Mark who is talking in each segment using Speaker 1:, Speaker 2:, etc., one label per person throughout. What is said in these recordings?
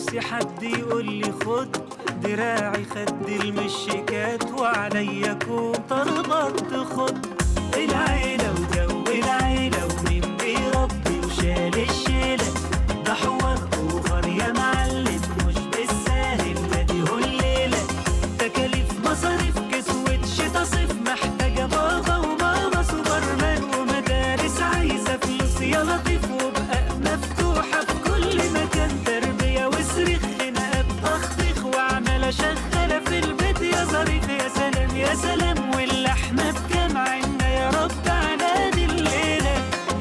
Speaker 1: نفسي حد يقول لي خد دراعي خد المشيكات وعليا كون طلبات خد العيلة وجو العيلة ومين بيربي وشال الشيلة ده حوار اوفر يا معلم مش بالساهل ده دي هو الليلة تكاليف مصاريف كسوة شتا صيف محتاجة بابا وماما سوبرمان ومدارس عايزة فلوس يا لطيف وبقى مفتوحة في كل مكان تربية وصريخ خناقات تخطيخ وعمالة شغالة في البيت يا ظريف يا سلام يا سلام واللحمة بكام عنا يا رب على دي الليلة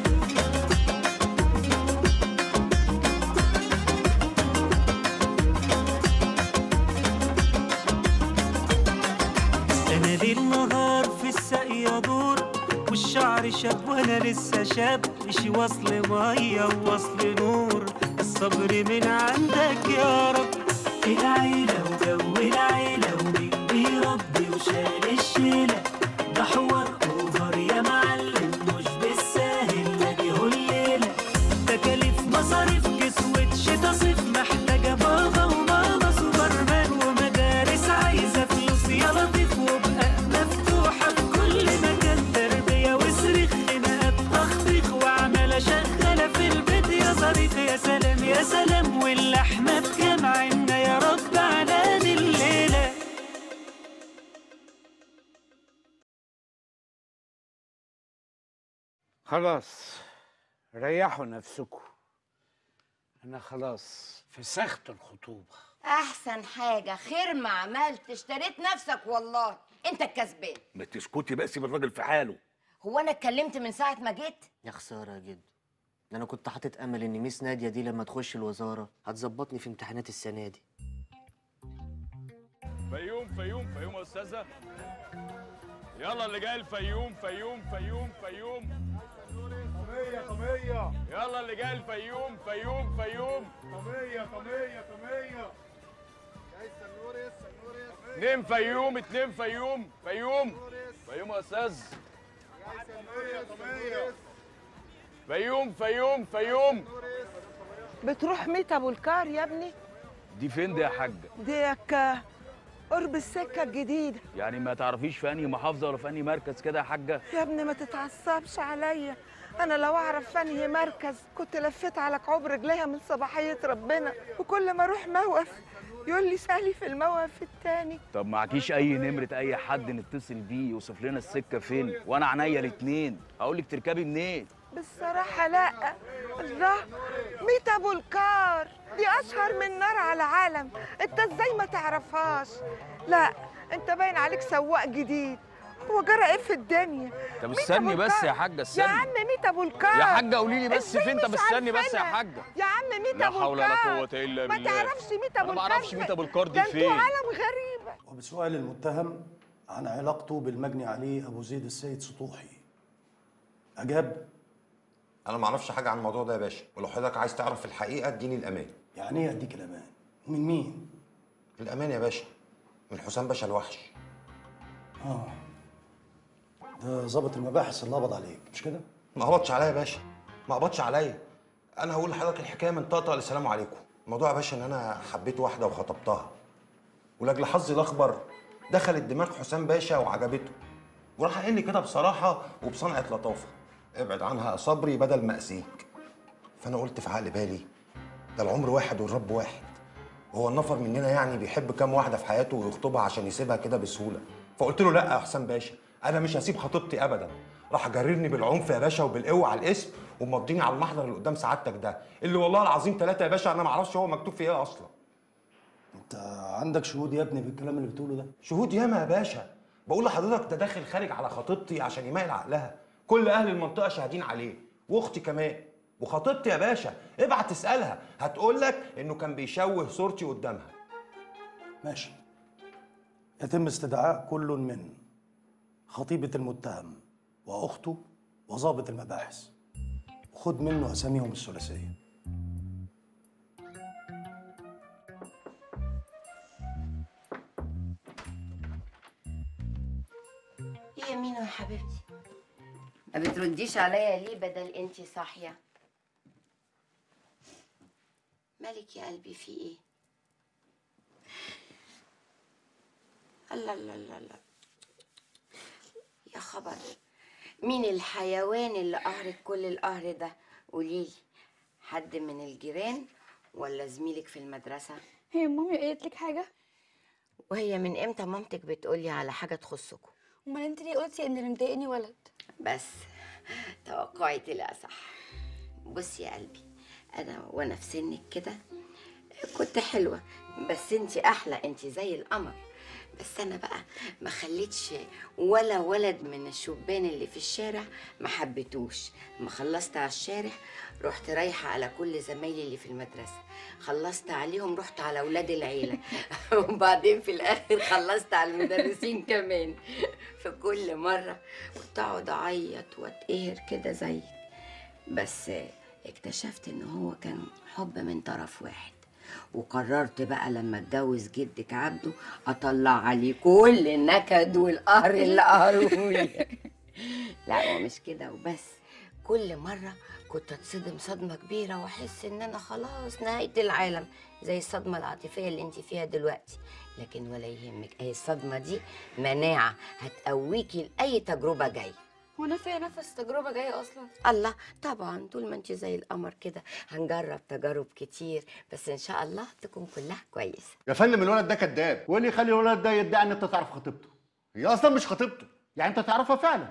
Speaker 1: انا ليل نهار في الساقية دور والشعر شاب وانا لسه شاب مشي وصل ميه ووصل نور الصبر من عندك يا رب العيلة وجو العيلة ومين بيربي وشال الشيلة ده حوار اوفر يا معلم مش بالساهل لا دي هو الليلة تكاليف مصاريف كسوة شتا صيف محتاجة بابا وماما سوبرمان ومدارس عايزة فلوس يا لطيف وبقى مفتوحة في كل مكان تربية وصريخ خناقات تخطيخ وعمالة شغالة في البيت يا ظريف يا سلام يا سلام واللحمة بكام عنا يا رب على دي الليلة
Speaker 2: خلاص ريحوا نفسكم انا خلاص فسخت الخطوبه
Speaker 3: احسن حاجه خير ما عملت اشتريت نفسك والله انت الكسبان
Speaker 4: ما تسكتي بقى سيب الراجل في حاله
Speaker 3: هو انا اتكلمت من ساعه ما جيت
Speaker 5: يا خساره يا جد ده انا كنت حاطط امل ان ميس ناديه دي لما تخش الوزاره هتظبطني في امتحانات السنه دي
Speaker 6: فيوم فيوم فيوم يا استاذه يلا اللي جاي الفيوم فيوم فيوم فيوم
Speaker 7: طمية طمية
Speaker 6: يلا اللي جاي الفيوم فيوم فيوم
Speaker 7: طمية طمية طمية جاي السنورس سنورس
Speaker 6: اتنين فيوم اتنين فيوم فيوم فيوم يا استاذ
Speaker 7: جاي سنورس طمية
Speaker 6: فيوم فيوم فيوم
Speaker 8: بتروح ميت ابو الكار يا ابني
Speaker 6: دي فين دي يا حاجه
Speaker 8: ديك قرب السكه الجديده
Speaker 6: يعني ما تعرفيش في انهي محافظه ولا في انهي مركز كده يا حاجه
Speaker 8: يا ابني ما تتعصبش عليا انا لو اعرف في انهي مركز كنت لفيت على كعوب رجليها من صباحيه ربنا وكل ما اروح موقف يقول لي سالي في الموقف التاني
Speaker 6: طب معكيش اي نمره اي حد نتصل بيه يوصف لنا السكه فين وانا عينيا الاتنين اقول لك تركبي منين
Speaker 8: بالصراحه لا الله ميت ابو الكار دي اشهر من نار على العالم انت ازاي ما تعرفهاش لا انت باين عليك سواق جديد هو جرى ايه في الدنيا
Speaker 6: طب
Speaker 8: ميت
Speaker 6: استني
Speaker 8: أبو
Speaker 6: بس
Speaker 8: الكار.
Speaker 6: يا حاجه
Speaker 8: يا
Speaker 6: استني
Speaker 8: عم ميت ابو الكار
Speaker 6: يا حاجه قولي لي بس
Speaker 8: إزاي
Speaker 6: فين طب
Speaker 8: مش
Speaker 6: استني بس يا
Speaker 8: عارفينها؟
Speaker 6: حاجه
Speaker 8: يا عم ميت
Speaker 6: لا
Speaker 8: ابو
Speaker 6: حول ولا
Speaker 8: الكار
Speaker 6: قوة إلا
Speaker 8: ما
Speaker 6: بالله.
Speaker 8: تعرفش ميت ابو
Speaker 6: أنا ما
Speaker 8: الكار
Speaker 6: أعرفش ميت أبو الكار دي
Speaker 8: ده انتوا
Speaker 6: فين.
Speaker 8: عالم غريبه
Speaker 9: وبسؤال المتهم عن علاقته بالمجني عليه ابو زيد السيد سطوحي اجاب
Speaker 10: انا ما اعرفش حاجه عن الموضوع ده يا باشا ولو حضرتك عايز تعرف الحقيقه اديني الامان
Speaker 9: يعني ايه اديك الامان ومن مين
Speaker 10: الامان يا باشا من حسام باشا الوحش
Speaker 9: اه ده ظابط المباحث اللي قبض عليك مش كده
Speaker 10: ما قبضش عليا يا باشا ما قبضش عليا انا هقول لحضرتك الحكايه من طقطقه للسلام عليكم الموضوع يا باشا ان انا حبيت واحده وخطبتها ولاجل حظي الاخبر دخلت دماغ حسام باشا وعجبته وراح قايل لي كده بصراحه وبصنعه لطافه ابعد عنها يا صبري بدل ما اسيك فانا قلت في عقل بالي ده العمر واحد والرب واحد وهو النفر مننا يعني بيحب كام واحده في حياته ويخطبها عشان يسيبها كده بسهوله فقلت له لا يا حسام باشا انا مش هسيب خطيبتي ابدا راح جررني بالعنف يا باشا وبالقوه على الاسم ومضيني على المحضر اللي قدام سعادتك ده اللي والله العظيم ثلاثه يا باشا انا ما اعرفش هو مكتوب فيه ايه اصلا
Speaker 9: انت عندك شهود يا ابني بالكلام اللي بتقوله ده
Speaker 10: شهود ياما يا باشا بقول لحضرتك ده داخل خارج على خطيبتي عشان يميل عقلها كل اهل المنطقه شاهدين عليه واختي كمان وخطيبتي يا باشا ابعت تسالها هتقول لك انه كان بيشوه صورتي قدامها
Speaker 9: ماشي يتم استدعاء كل من خطيبة المتهم وأخته وظابط المباحث وخد منه أساميهم الثلاثية
Speaker 3: ايه يا مينو يا حبيبتي ما بترديش عليا ليه بدل انتي صاحيه مالك يا قلبي في ايه الله الله الله الله يا خبر مين الحيوان اللي قهرك كل القهر ده قوليلي حد من الجيران ولا زميلك في المدرسة
Speaker 11: هي مامي قالت لك حاجه
Speaker 3: وهي من امتى مامتك بتقولي على حاجة تخصكم
Speaker 11: امال انت ليه قلتي ان اللي مضايقني ولد
Speaker 3: بس توقعي طلع صح بصي يا قلبي انا وانا في سنك كده كنت حلوه بس انت احلى انت زي القمر بس انا بقى ما خليتش ولا ولد من الشبان اللي في الشارع ما حبيتوش ما خلصت على الشارع رحت رايحه على كل زمايلي اللي في المدرسه خلصت عليهم رحت على اولاد العيله وبعدين في الاخر خلصت على المدرسين كمان في كل مره كنت اقعد اعيط واتقهر كده زيك بس اكتشفت ان هو كان حب من طرف واحد وقررت بقى لما اتجوز جدك عبده اطلع عليه كل النكد والقهر اللي قهرهولي لا هو مش كده وبس كل مرة كنت اتصدم صدمة كبيرة واحس ان انا خلاص نهاية العالم زي الصدمة العاطفية اللي انت فيها دلوقتي لكن ولا يهمك اي الصدمة دي مناعة هتقويكي لأي تجربة جاية
Speaker 11: هو انا فيها نفس تجربه جايه اصلا
Speaker 3: الله طبعا طول ما انت زي القمر كده هنجرب تجارب كتير بس ان شاء الله تكون كلها كويسه
Speaker 12: يا فندم الولد ده كذاب وايه اللي يخلي الولد ده يدعي ان انت تعرف خطيبته هي اصلا مش خطيبته يعني انت تعرفها فعلا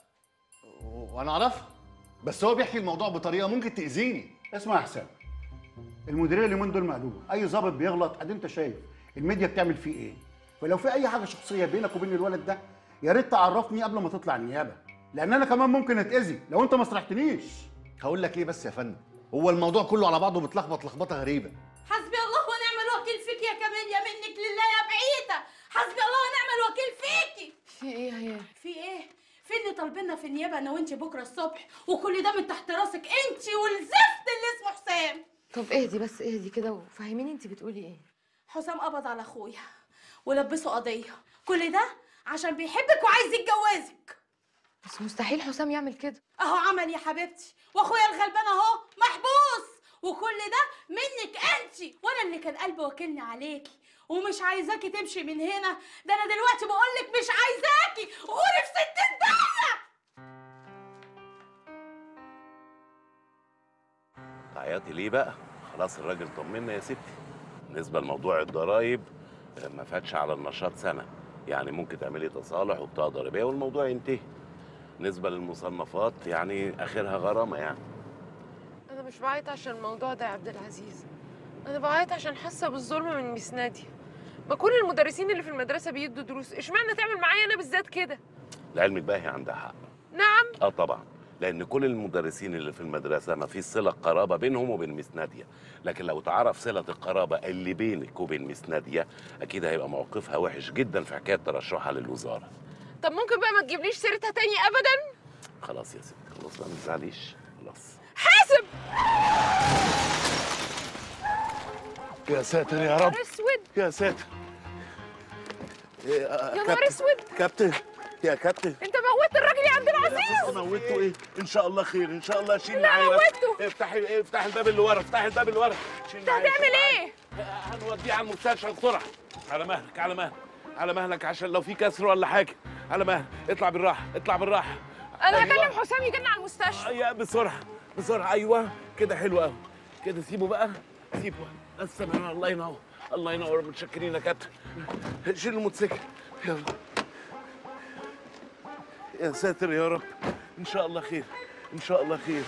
Speaker 12: وانا اعرفها بس هو بيحكي الموضوع بطريقه ممكن تاذيني
Speaker 9: اسمع يا حسام المديريه اليومين دول مقلوبه اي ظابط بيغلط ادي انت شايف الميديا بتعمل فيه ايه فلو في اي حاجه شخصيه بينك وبين الولد ده يا ريت تعرفني قبل ما تطلع النيابه لان انا كمان ممكن اتاذي لو انت ما صرحتنيش
Speaker 12: هقول لك ايه بس يا فندم هو الموضوع كله على بعضه متلخبط لخبطه غريبه
Speaker 13: حسبي الله ونعم الوكيل فيك يا كاميليا منك لله يا بعيدة حسبي الله ونعم الوكيل فيكي
Speaker 11: في ايه يا
Speaker 13: في ايه؟ في اللي طالبيننا في النيابة انا وانت بكرة الصبح وكل ده من تحت راسك انت والزفت اللي اسمه حسام
Speaker 11: طب اهدي بس اهدي كده وفهميني انت بتقولي ايه
Speaker 13: حسام قبض على اخويا ولبسه قضية كل ده عشان بيحبك وعايز يتجوزك
Speaker 11: بس مستحيل حسام يعمل كده
Speaker 13: اهو عمل يا حبيبتي واخويا الغلبان اهو محبوس وكل ده منك انت وانا اللي كان قلبي واكلني عليكي ومش عايزاكي تمشي من هنا ده انا دلوقتي بقولك مش عايزاكي غوري في ستين داهيه
Speaker 4: تعيطي ليه بقى خلاص الراجل طمنا يا ستي بالنسبه لموضوع الضرايب آه، ما فاتش على النشاط سنه يعني ممكن تعملي تصالح وبطاقه ضريبيه والموضوع ينتهي بالنسبه للمصنفات يعني اخرها غرامه يعني
Speaker 14: انا مش بعيط عشان الموضوع ده يا عبد العزيز انا بعيط عشان حاسه بالظلم من ميس ناديه ما كل المدرسين اللي في المدرسه بيدوا دروس اشمعنى تعمل معايا انا بالذات كده
Speaker 4: لعلمك بقى هي عندها حق
Speaker 14: نعم
Speaker 4: اه طبعا لان كل المدرسين اللي في المدرسه ما فيش صله قرابه بينهم وبين ميس ناديه لكن لو تعرف صله القرابه اللي بينك وبين ميس ناديه اكيد هيبقى موقفها وحش جدا في حكايه ترشحها للوزاره
Speaker 14: طب ممكن بقى ما تجيبليش سيرتها تاني ابدا
Speaker 4: خلاص يا ستي خلاص بقى ما تزعليش خلاص
Speaker 14: حاسب
Speaker 4: يا ساتر يا رب
Speaker 14: نهار اسود
Speaker 4: يا ساتر
Speaker 14: يا نهار اسود
Speaker 4: كابتن يا كابتن
Speaker 14: انت موتت الراجل يا عبد العزيز
Speaker 4: موتته ايه ان شاء الله خير ان شاء الله شيل
Speaker 14: لا،
Speaker 4: معايا بس.
Speaker 14: موته.
Speaker 4: افتحي افتحي الباب اللي ورا افتحي الباب اللي ورا شيل
Speaker 14: انت
Speaker 4: معايا.
Speaker 14: هتعمل ايه
Speaker 4: هنوديه على المستشفى بسرعه على مهلك على مهلك على مهلك عشان لو في كسر ولا حاجه على مهلك اطلع بالراحه اطلع بالراحه
Speaker 14: انا
Speaker 4: أيوة.
Speaker 14: هكلم حسام يجينا على المستشفى
Speaker 4: ايوه بسرعه بسرعه ايوه كده حلو قوي كده سيبه بقى سيبه بس تمام الله ينور الله ينور متشكرين يا كابتن شيل الموتوسيكل يلا يا ساتر يا رب ان شاء الله خير ان شاء الله خير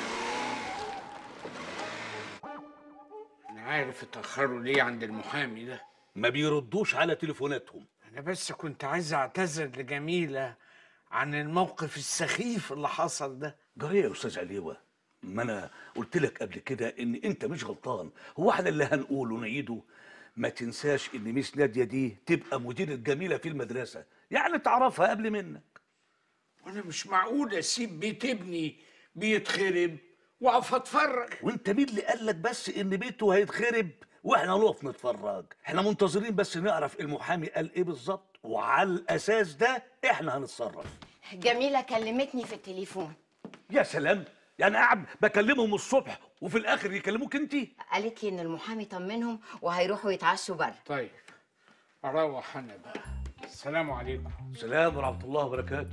Speaker 2: انا عارف اتاخروا ليه عند المحامي ده
Speaker 15: ما بيردوش على تليفوناتهم
Speaker 2: انا بس كنت عايز اعتذر لجميله عن الموقف السخيف اللي حصل ده
Speaker 15: جري يا استاذ عليوه ما انا قلت لك قبل كده ان انت مش غلطان هو احنا اللي هنقول ونعيده ما تنساش ان ميس ناديه دي تبقى مديرة جميله في المدرسه يعني تعرفها قبل منك
Speaker 2: وانا مش معقول اسيب بيت ابني بيتخرب واقف اتفرج
Speaker 15: وانت مين اللي قال لك بس ان بيته هيتخرب واحنا نقف نتفرج احنا منتظرين بس نعرف المحامي قال ايه بالظبط وعلى الاساس ده احنا هنتصرف
Speaker 3: جميله كلمتني في التليفون
Speaker 15: يا سلام يعني قاعد بكلمهم الصبح وفي الاخر يكلموك انت
Speaker 3: قالت لي ان المحامي طمنهم وهيروحوا يتعشوا بره
Speaker 2: طيب اروح انا بقى السلام عليكم
Speaker 15: السلام ورحمه الله وبركاته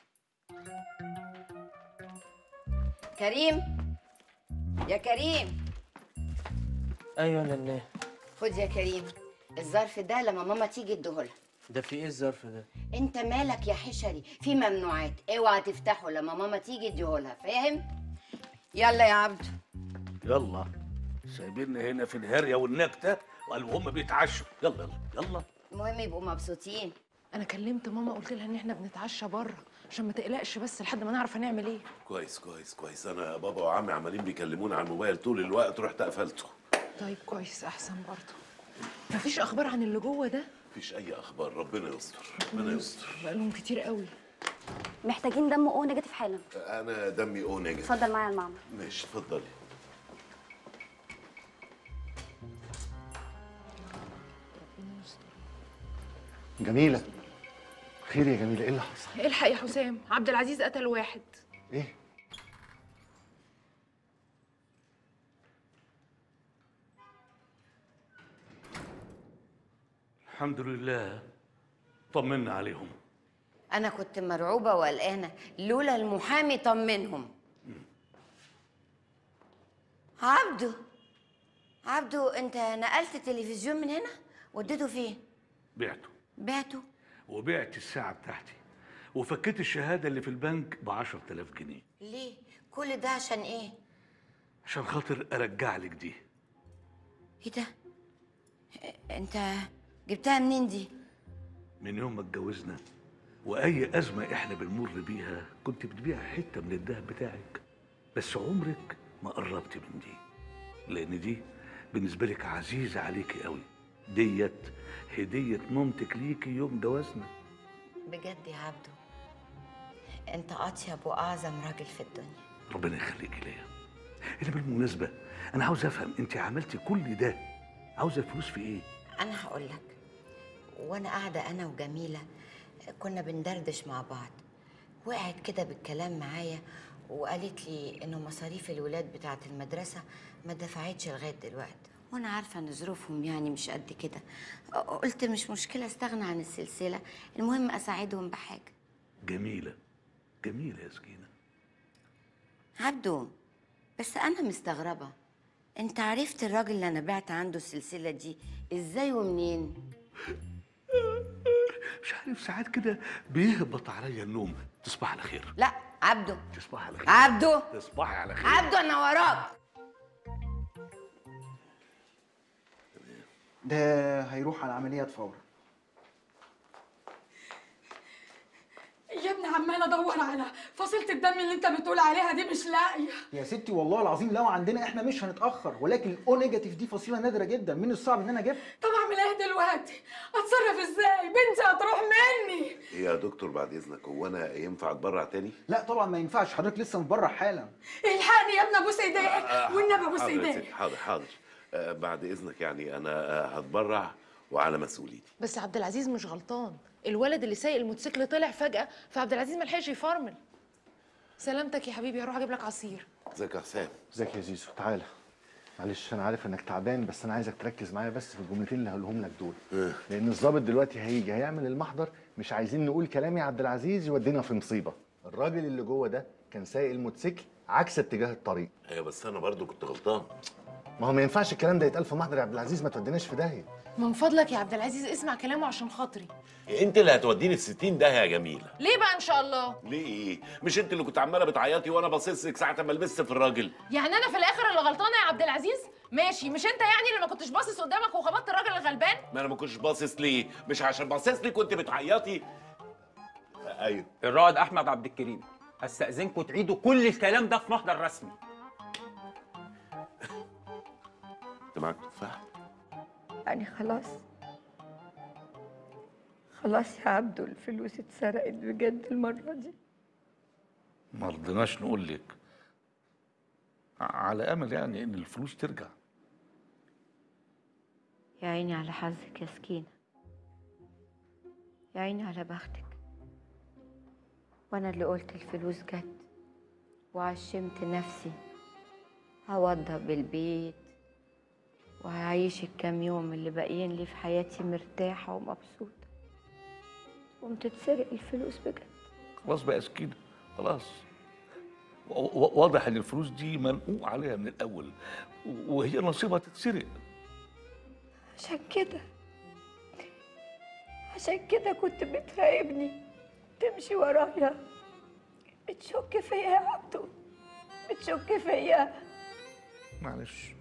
Speaker 3: كريم يا كريم
Speaker 5: ايوه يا نناه
Speaker 3: خد يا كريم الظرف ده لما ماما تيجي اديهولها
Speaker 5: ده في ايه الظرف ده
Speaker 3: انت مالك يا حشري في ممنوعات اوعى تفتحه لما ماما تيجي اديهولها فاهم يلا يا عبدو
Speaker 15: يلا سايبيننا هنا في الهريه والنكته وقالوا هم بيتعشوا يلا يلا يلا
Speaker 3: المهم يبقوا مبسوطين
Speaker 14: انا كلمت ماما قلت لها ان احنا بنتعشى بره عشان ما تقلقش بس لحد ما نعرف هنعمل ايه
Speaker 4: كويس كويس كويس انا بابا وعمي عمالين بيكلموني على الموبايل طول الوقت رحت قفلته
Speaker 14: طيب كويس احسن برضه مفيش اخبار عن اللي جوه ده
Speaker 4: مفيش اي اخبار ربنا يستر ربنا يستر
Speaker 14: بقالهم كتير قوي
Speaker 16: محتاجين دم او نيجاتيف حالا
Speaker 4: انا دمي او نيجاتيف
Speaker 16: اتفضل معايا المعمل
Speaker 4: ماشي اتفضلي
Speaker 12: جميله خير يا جميله ايه اللي حصل
Speaker 14: الحق يا حسام عبد العزيز قتل واحد
Speaker 12: ايه
Speaker 15: الحمد لله طمنا عليهم
Speaker 3: انا كنت مرعوبه وقلقانه لولا المحامي طمنهم عبدو عبدو انت نقلت التلفزيون من هنا وديته فين
Speaker 15: بعته
Speaker 3: بعته
Speaker 15: وبعت الساعه بتاعتي وفكيت الشهاده اللي في البنك ب 10000 جنيه
Speaker 3: ليه كل ده عشان ايه
Speaker 15: عشان خاطر ارجع لك دي
Speaker 3: ايه ده انت جبتها منين دي
Speaker 15: من يوم ما اتجوزنا واي ازمه احنا بنمر بيها كنت بتبيع حته من الذهب بتاعك بس عمرك ما قربت من دي لان دي بالنسبه لك عزيزه عليكي قوي ديت هديه مامتك ليكي يوم جوازنا
Speaker 3: بجد يا عبدو انت اطيب واعظم راجل في الدنيا
Speaker 15: ربنا يخليكي ليا اللي بالمناسبه انا عاوز افهم انت عملتي كل ده عاوزه الفلوس في ايه
Speaker 3: انا هقول لك وانا قاعده انا وجميله كنا بندردش مع بعض وقعت كده بالكلام معايا وقالت لي انه مصاريف الولاد بتاعه المدرسه ما دفعتش لغايه دلوقتي وانا عارفه ان ظروفهم يعني مش قد كده قلت مش مشكله استغنى عن السلسله المهم اساعدهم بحاجه
Speaker 15: جميله جميله يا سكينه
Speaker 3: عبدو بس انا مستغربه انت عرفت الراجل اللي انا بعت عنده السلسله دي ازاي ومنين
Speaker 15: مش عارف ساعات كده بيهبط عليا النوم تصبح على خير
Speaker 3: لا عبدو
Speaker 15: تصبح على خير
Speaker 3: عبدو
Speaker 15: تصبحي على خير
Speaker 3: عبدو انا وراك
Speaker 17: ده هيروح على عمليات فورا
Speaker 13: يا ابني عمال ادور على فصيله الدم اللي انت بتقول عليها دي مش لاقيه
Speaker 17: يا ستي والله العظيم لو عندنا احنا مش هنتاخر ولكن الاو نيجاتيف دي فصيله نادره جدا من الصعب ان انا اجيبها
Speaker 13: طب اعمل ايه دلوقتي اتصرف ازاي بنتي هتروح مني
Speaker 4: إيه يا دكتور بعد اذنك هو انا ينفع اتبرع تاني
Speaker 17: لا طبعا ما ينفعش حضرتك لسه متبرع حالا
Speaker 13: الحقني يا ابني ابوس ايديك والنبي ابوس
Speaker 4: حاضر يا
Speaker 13: ايديك
Speaker 4: ستي، حاضر حاضر آه بعد اذنك يعني انا آه هتبرع وعلى مسؤوليتي
Speaker 14: بس عبد العزيز مش غلطان الولد اللي سايق الموتوسيكل طلع فجأة فعبد العزيز ما لحقش يفرمل سلامتك يا حبيبي هروح اجيب لك عصير
Speaker 4: ازيك يا حسام
Speaker 12: ازيك يا زيزو تعالى معلش انا عارف انك تعبان بس انا عايزك تركز معايا بس في الجملتين اللي هقولهم لك دول لان الضابط دلوقتي هيجي هيعمل المحضر مش عايزين نقول كلام يا عبد العزيز يودينا في مصيبه الراجل اللي جوه ده كان سايق الموتوسيكل عكس اتجاه الطريق
Speaker 4: ايوه بس انا برضو كنت غلطان
Speaker 12: ما هو ما ينفعش الكلام ده يتقال في محضر يا عبد العزيز ما توديناش في داهيه
Speaker 14: من فضلك يا عبد العزيز اسمع كلامه عشان خاطري
Speaker 4: انت اللي هتوديني في 60 ده يا جميله
Speaker 14: ليه بقى ان شاء الله
Speaker 4: ليه ايه مش انت اللي كنت عماله بتعيطي وانا باصص لك ساعه ما لبست في الراجل
Speaker 14: يعني انا في الاخر اللي غلطانه يا عبد العزيز ماشي مش انت يعني اللي ما كنتش باصص قدامك وخبطت الراجل الغلبان
Speaker 4: ما انا ما كنتش باصص ليه مش عشان باصص لك كنت بتعيطي ايوه
Speaker 18: الرائد احمد عبد الكريم استاذنكم تعيدوا كل الكلام ده في محضر رسمي
Speaker 4: انت معاك تفاح
Speaker 8: يعني خلاص خلاص يا عبدو الفلوس اتسرقت بجد المرة دي
Speaker 15: ما رضيناش نقول لك على امل يعني ان الفلوس ترجع
Speaker 3: يا عيني على حظك يا سكينة يا عيني على بختك وانا اللي قلت الفلوس جت وعشمت نفسي هوضب بالبيت وهعيش الكام يوم اللي باقيين لي في حياتي مرتاحة ومبسوطة قمت تسرق الفلوس بجد
Speaker 15: خلاص بقى كده خلاص و- و- واضح ان الفلوس دي منقوق عليها من الاول وهي نصيبها تتسرق
Speaker 3: عشان كده عشان كده كنت بتراقبني تمشي ورايا بتشك فيا يا عبدو بتشك فيا
Speaker 15: معلش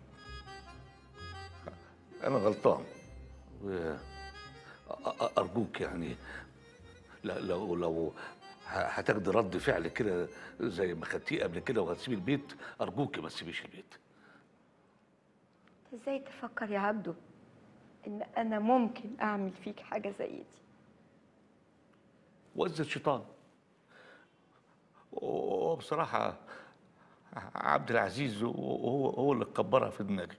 Speaker 15: انا غلطان و- أ- أ- ارجوك يعني لا- لو لو ه- هتاخدي رد فعل كده زي ما خدتيه قبل كده وهتسيبي البيت ارجوك ما تسيبيش البيت
Speaker 3: ازاي تفكر يا عبدو ان انا ممكن اعمل فيك حاجه زي دي
Speaker 15: وزة الشيطان وبصراحة عبد العزيز هو هو اللي كبرها في دماغي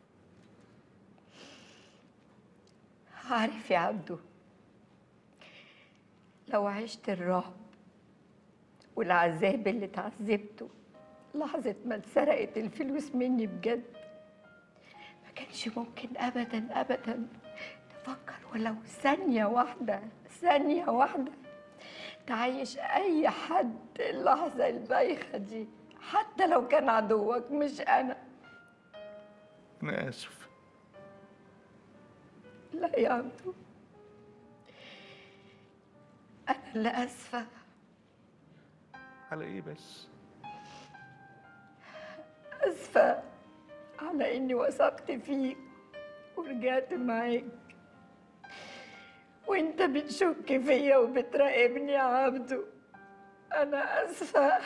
Speaker 3: عارف يا عبدو لو عشت الرعب والعذاب اللي اتعذبته لحظة ما اتسرقت الفلوس مني بجد ما كانش ممكن أبدا أبدا تفكر ولو ثانية واحدة ثانية واحدة تعيش أي حد اللحظة البايخة دي حتى لو كان عدوك مش أنا
Speaker 15: أنا آسف
Speaker 3: لا يا عبدو أنا اللي آسفة
Speaker 15: على إيه بس؟
Speaker 3: آسفة على إني وثقت فيك ورجعت معاك وإنت بتشك فيا وبتراقبني يا عبدو أنا آسفة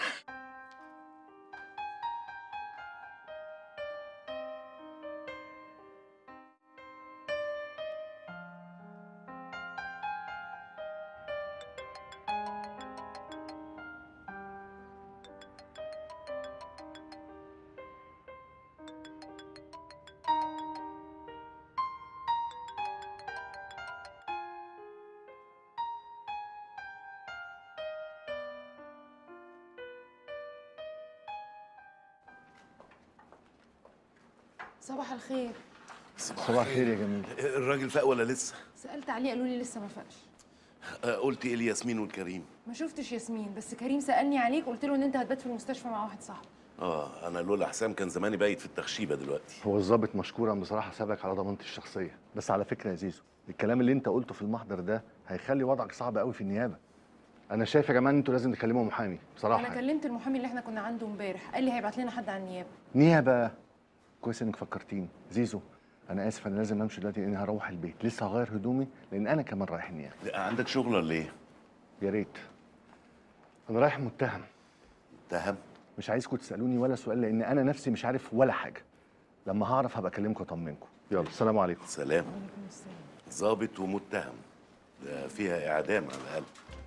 Speaker 11: صباح الخير
Speaker 12: صباح الخير يا جميل
Speaker 4: الراجل فاق ولا لسه؟
Speaker 11: سألت عليه قالوا لي لسه ما فاقش
Speaker 4: آه، قلت ايه لياسمين والكريم؟
Speaker 11: ما شفتش ياسمين بس كريم سألني عليك قلت له ان انت هتبات في المستشفى مع واحد صاحبي
Speaker 4: اه انا لولا حسام كان زماني بايت في التخشيبه دلوقتي
Speaker 12: هو الضابط مشكورا بصراحه سابك على ضمانتي الشخصيه بس على فكره يا زيزو الكلام اللي انت قلته في المحضر ده هيخلي وضعك صعب قوي في النيابه انا شايف يا جماعه ان انتوا لازم تكلموا محامي بصراحه
Speaker 11: انا
Speaker 12: يعني.
Speaker 11: كلمت المحامي اللي احنا كنا عنده امبارح قال لي هيبعت لنا حد على النيابه
Speaker 12: نيابه كويس انك فكرتيني زيزو انا اسف انا لازم امشي دلوقتي لاني هروح البيت لسه هغير هدومي لان انا كمان رايح النيابه
Speaker 4: عندك شغل ولا ايه؟
Speaker 12: يا ريت انا رايح متهم
Speaker 4: متهم
Speaker 12: مش عايزكم تسالوني ولا سؤال لان انا نفسي مش عارف ولا حاجه لما هعرف هبقى اكلمكم اطمنكم يلا السلام عليكم
Speaker 4: سلام ظابط ومتهم ده فيها اعدام على الاقل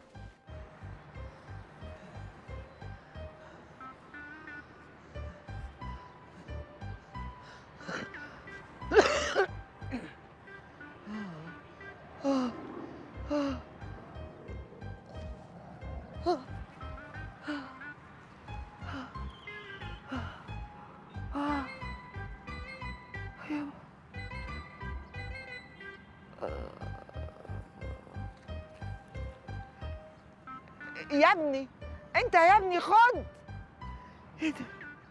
Speaker 8: يا ابني انت يا ابني خد ايه ده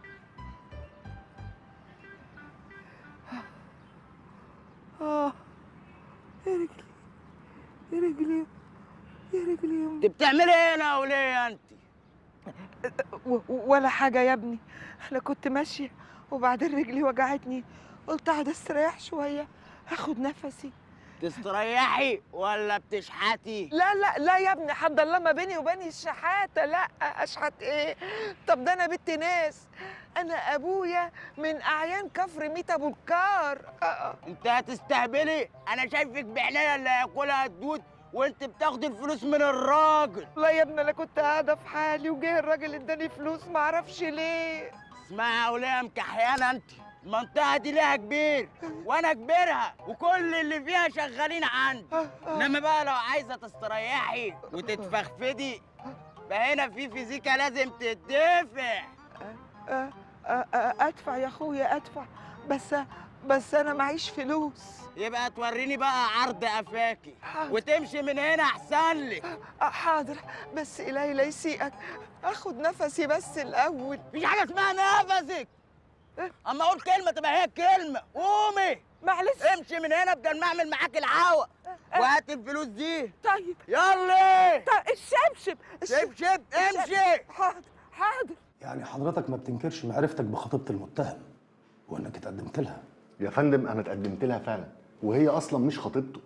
Speaker 8: اه يا رجلي يا رجلي يا رجلي
Speaker 19: انت بتعملي ايه هنا يا وليه انت
Speaker 8: و- ولا حاجة يا ابني أنا كنت ماشية وبعدين رجلي وجعتني قلت أقعد أستريح شوية هاخد نفسي
Speaker 19: تستريحي ولا بتشحتي
Speaker 8: لا لا لا يا ابني حد الله ما بيني وبين الشحاتة لا أشحت إيه طب ده أنا بنت ناس أنا أبويا من أعيان كفر ميت أبو الكار
Speaker 19: انت هتستهبلي انا شايفك بعينيا اللي هياكلها الدود وانت بتاخدي الفلوس من الراجل
Speaker 8: لا يا ابني أنا كنت قاعدة في حالي وجه الراجل اداني فلوس معرفش ليه
Speaker 19: اسمعي يا وليه مكحيانه انت المنطقة دي ليها كبير وانا كبيرها وكل اللي فيها شغالين عندي انما بقى لو عايزة تستريحي وتتفخفدي فهنا في فيزيكا لازم تدفع
Speaker 8: أه أه أه أدفع يا أخويا أدفع بس بس انا معيش فلوس
Speaker 19: يبقى توريني بقى عرض قفاكي وتمشي من هنا احسن لك
Speaker 8: آه، حاضر بس الهي لا يسيئك اخد نفسي بس الاول
Speaker 19: مفيش حاجه اسمها نفسك اما اقول كلمه تبقى هي الكلمه قومي
Speaker 8: معلش
Speaker 19: امشي من هنا بدل ما اعمل معاك العوا وهات الفلوس دي
Speaker 8: طيب
Speaker 19: يلا
Speaker 8: طيب الشبشب
Speaker 19: شبشب امشي
Speaker 8: حاضر حاضر
Speaker 20: يعني حضرتك ما بتنكرش معرفتك بخطيبه المتهم وانك اتقدمت لها
Speaker 12: يا فندم انا اتقدمت لها فعلا وهي اصلا مش خطيبته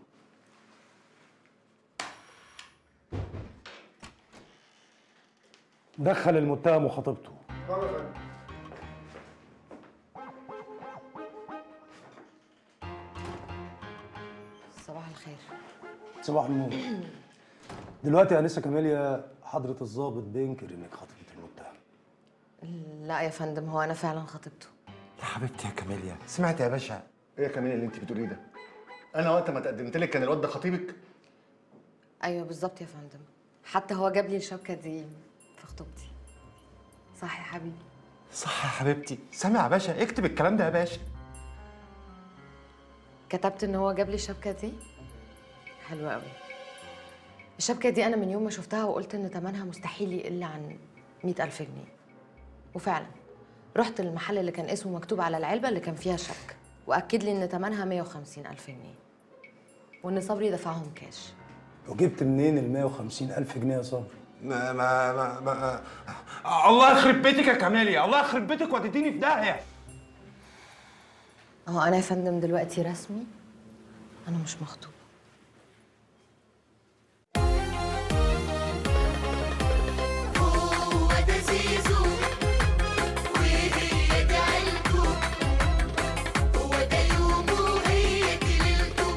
Speaker 20: دخل المتهم وخطيبته
Speaker 21: صباح الخير
Speaker 20: صباح النور دلوقتي يا انسه كاميليا حضره الضابط بينكر انك خطيبه المتهم
Speaker 21: لا يا فندم هو انا فعلا خطيبته
Speaker 10: يا حبيبتي يا كاميليا سمعت يا باشا
Speaker 12: ايه يا كاميليا اللي انت بتقوليه ده انا وقت ما تقدمت لك كان الواد ده خطيبك
Speaker 21: ايوه بالظبط يا فندم حتى هو جاب لي الشبكه دي في خطوبتي صح يا حبيبي
Speaker 10: صح يا حبيبتي سامع يا باشا اكتب الكلام ده يا باشا
Speaker 21: كتبت ان هو جاب لي الشبكه دي حلو قوي الشبكه دي انا من يوم ما شفتها وقلت ان ثمنها مستحيل يقل عن مئة ألف جنيه وفعلا رحت للمحل اللي كان اسمه مكتوب على العلبه اللي كان فيها الشبكه واكد لي ان ثمنها 150 ألف جنيه وان صبري دفعهم كاش
Speaker 20: وجبت منين ال 150 الف جنيه يا صبري
Speaker 10: ما ما ما, ما
Speaker 2: الله يخرب بيتك يا كاميليا الله يخرب بيتك وهتديني في داهيه
Speaker 21: اهو انا يا فندم دلوقتي رسمي انا مش مخطوبه
Speaker 1: هو ده زيزو وهي دي عيلته هو ده يومه وهي دي ليلته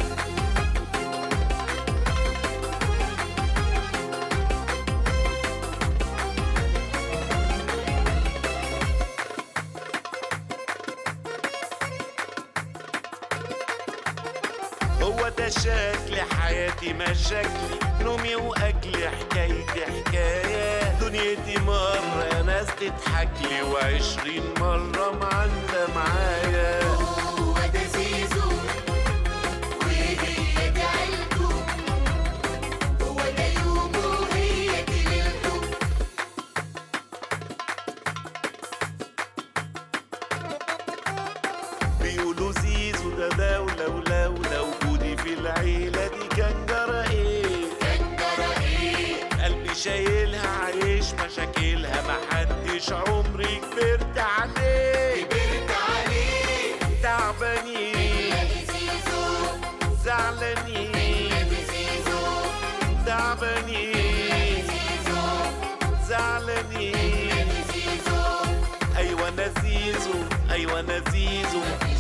Speaker 22: هو ده شكل حياتي مشاكلي نومي واكلي حكايتي حكايه دنيتي مره ناس تضحك لي وعشرين مره معندة معايا
Speaker 1: هو ده زيزو وهي دي عيلته هو ده يومه وهي دي ليلته
Speaker 22: بيقولوا زيزو ده دولة ولولا وجودي في العيلة دي كان جرى ايه
Speaker 1: كان جرى ايه
Speaker 22: قلبي شايلها عايش مشاكلها محدش عمري كبرت عليه
Speaker 1: كبرت عليه
Speaker 22: تعبانين
Speaker 1: زيزو
Speaker 22: زعلانين
Speaker 1: زيزو
Speaker 22: تعبانين زعلانين ايوه انا زيزو ايوه انا زيزو